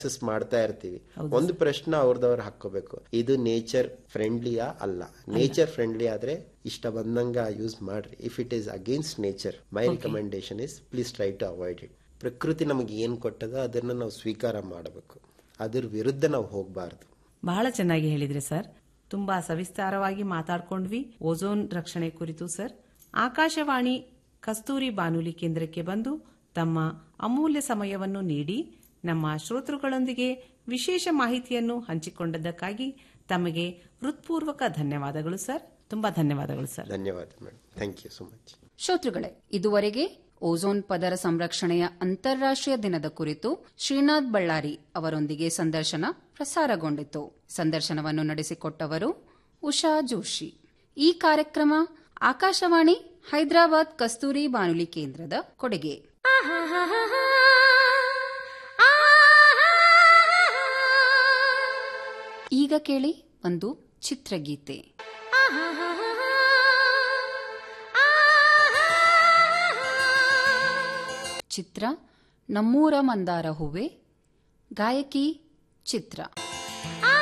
assess ಮಾಡ್ತಾ ಇರ್ತೀವಿ ಒಂದು ಪ್ರಶ್ನೆ ಅವ್ರದವ್ರು ಹಾಕೋಬೇಕು ಇದು ನೇಚರ್ ಫ್ರೆಂಡ್ಲಿಯಾ ಅಲ್ಲ ನೇಚರ್ ಫ್ರೆಂಡ್ಲಿ ಆದ್ರೆ ಇಷ್ಟ ಬಂದಂಗ ಯೂಸ್ ಮಾಡ್ರಿ if it is against nature my recommendation is please try to avoid it ಪ್ರಕೃತಿ ನಮಗೆ ಏನ್ ಕೊಟ್ಟದ ಅದನ್ನ ನಾವು ಸ್ವೀಕಾರ ಮಾಡಬೇಕು ಅದ್ರ ವಿರುದ್ಧ ನಾವು ಹೋಗಬಾರ್ದು ಬಹಳ ಚೆನ್ನಾಗಿ ಹೇಳಿದ್ರಿ ಸರ್ ತುಂಬಾ ಸವಿಸ್ತಾರವಾಗಿ ಮಾತಾಡ್ಕೊಂಡ್ವಿ ಓಝೋನ್ ರಕ್ಷಣೆ ಕುರಿತು ಸರ್ ಆಕಾಶವಾಣಿ ಕಸ್ತೂರಿ ಬಾನುಲಿ ಕೇಂದ್ರಕ್ಕೆ ಬಂದು ತಮ್ಮ ಅಮೂಲ್ಯ ಸಮಯವನ್ನು ನೀಡಿ ನಮ್ಮ ಶ್ರೋತೃಗಳೊಂದಿಗೆ ವಿಶೇಷ ಮಾಹಿತಿಯನ್ನು ಹಂಚಿಕೊಂಡದ್ದಕ್ಕಾಗಿ ತಮಗೆ ಹೃತ್ಪೂರ್ವಕ ಧನ್ಯವಾದಗಳು ಸರ್ ತುಂಬಾ ಧನ್ಯವಾದಗಳು ಸರ್ ಧನ್ಯವಾದ madam thank you so much ಶ್ರೋತೃಗಳೇ ಇದುವರೆಗೆ ಓಝೋನ್ ಪದರ ಸಂರಕ್ಷಣೆಯ ಅಂತಾರಾಷ್ಟ್ರೀಯ ದಿನದ ಕುರಿತು ಶ್ರೀನಾಥ್ ಬಳ್ಳಾರಿ ಅವರೊಂದಿಗೆ ಸಂದರ್ಶನ ಪ್ರಸಾರಗೊಂಡಿತು ಸಂದರ್ಶನವನ್ನು ನಡೆಸಿಕೊಟ್ಟವರು ಉಷಾ ಜೋಶಿ ಈ ಕಾರ್ಯಕ್ರಮ ಆಕಾಶವಾಣಿ ಹೈದರಾಬಾದ್ ಕಸ್ತೂರಿ ಬಾನುಲಿ ಕೇಂದ್ರದ ಕೊಡುಗೆ ಈಗ ಕೇಳಿ ಒಂದು ಚಿತ್ರಗೀತೆ ಚಿತ್ರ ನಮ್ಮೂರ ಮಂದಾರ ಹೂವೆ ಗಾಯಕಿ ಚಿತ್ರ